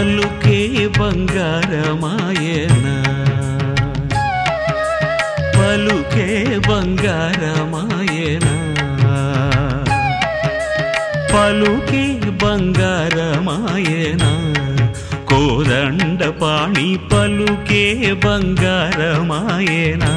పలుకే బంగారమాయనా పలుకే బంగారమాయనా పలుకే బంగారమాయనా కోదండ పాణి పలుకే బంగారమాయనా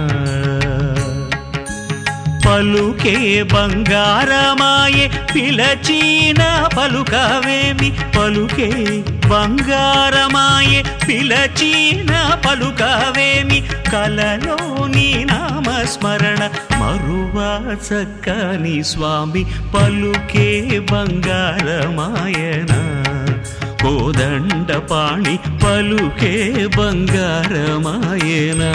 పలుకే బంగారమాయే పిలచీన పలుకవేమి పలుకే బంగారమాయే పిలచీన పలుకవేమి కలలోని నామస్మరణ మరువా చక్కని స్వామి పలుకే బంగారమాయనా కోదండ పాణి పలుకే బంగారమాయనా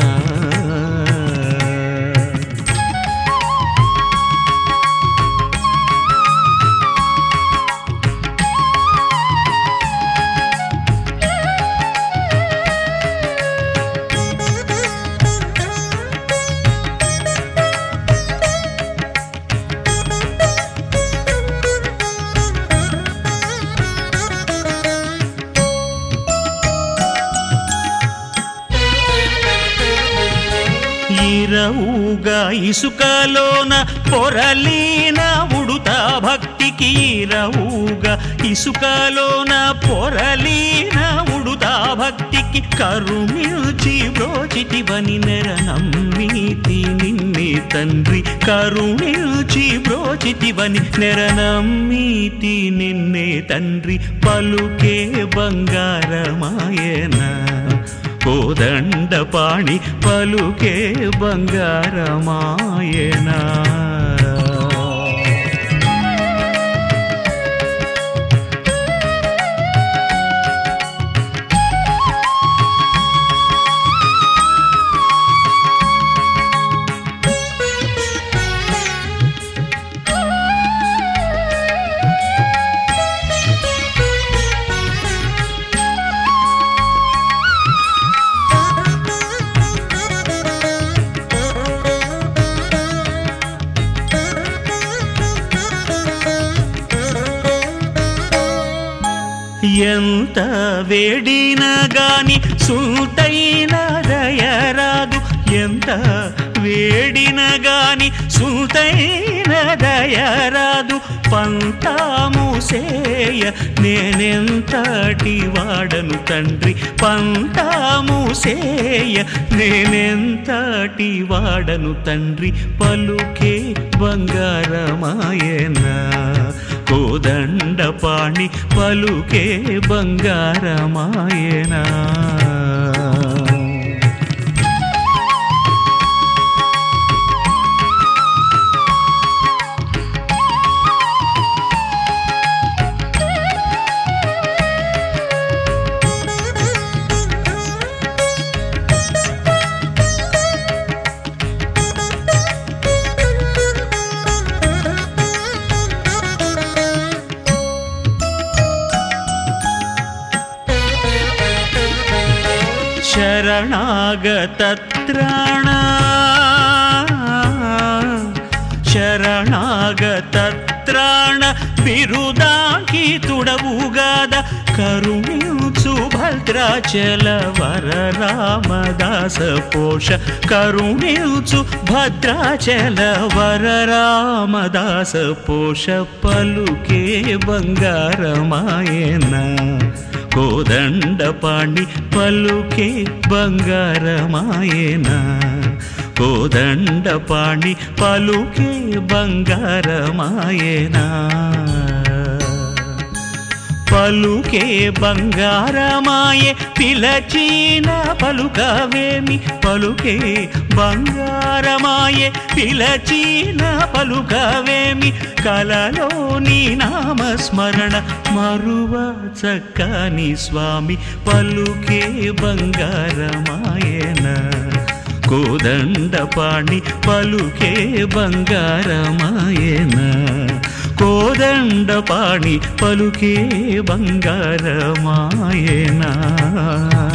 ఈరవుగా ఇసుకలోన పొరలీన ఉడుతా భక్తికి ఈరవుగా ఇసుకలోన పొరలీన ఉడుతా భక్తికి కరుమిల్చి బ్రోచితివని నెర నమ్మీతి నిన్నే తండ్రి కరుమిల్చి బ్రోచితివని నెర నమ్మీతి నిన్నే తండ్రి పలుకే బంగారమాయనా కోదండ పాణి పలుకే బంగారమాయనా ఎంత వేడిన గాని సుల్తైన దయరాదు ఎంత వేడిన గాని సుల్తైన దయరాదు పంతాము సేయ నేనెంతటి వాడను తండ్రి పంతాము సేయ నేనెంతటి వాడను తండ్రి పలుకే బంగారమాయనా కోదండ పాణి పలుకే బంగారమాయనా ಶರಣಾಗತತ್ರಾಣ ಶರಣಾಗತತ್ರಾಣ ಬಿರುದಾಗಿ ತುಡವುಗಾದ ಕರುಣಿಸು ಭದ್ರಾಚಲ ವರ ರಾಮದಾಸ ಪೋಷ ಕರುಣಿಸು ಭದ್ರಾಚಲ ವರ ರಾಮದಾಸ ಪೋಷ ಪಲುಕೆ ಬಂಗಾರಮಾಯನ కోదండ పాణి పలుకే బంగారమాయనా కోదండ పాణి పలుకే బంగారమాయనా పలుకే బంగారమాయే పిలచీన పలుకవేమి పలుకే బంగారమాయే పిలచీన పలుకవేమి కలలోని నామస్మరణ మరువ చక్కని స్వామి పలుకే బంగారమాయన కోదండ పాణి పలుకే బంగారమాయన కోదండ పాణి పలుకే బంగారమాయనా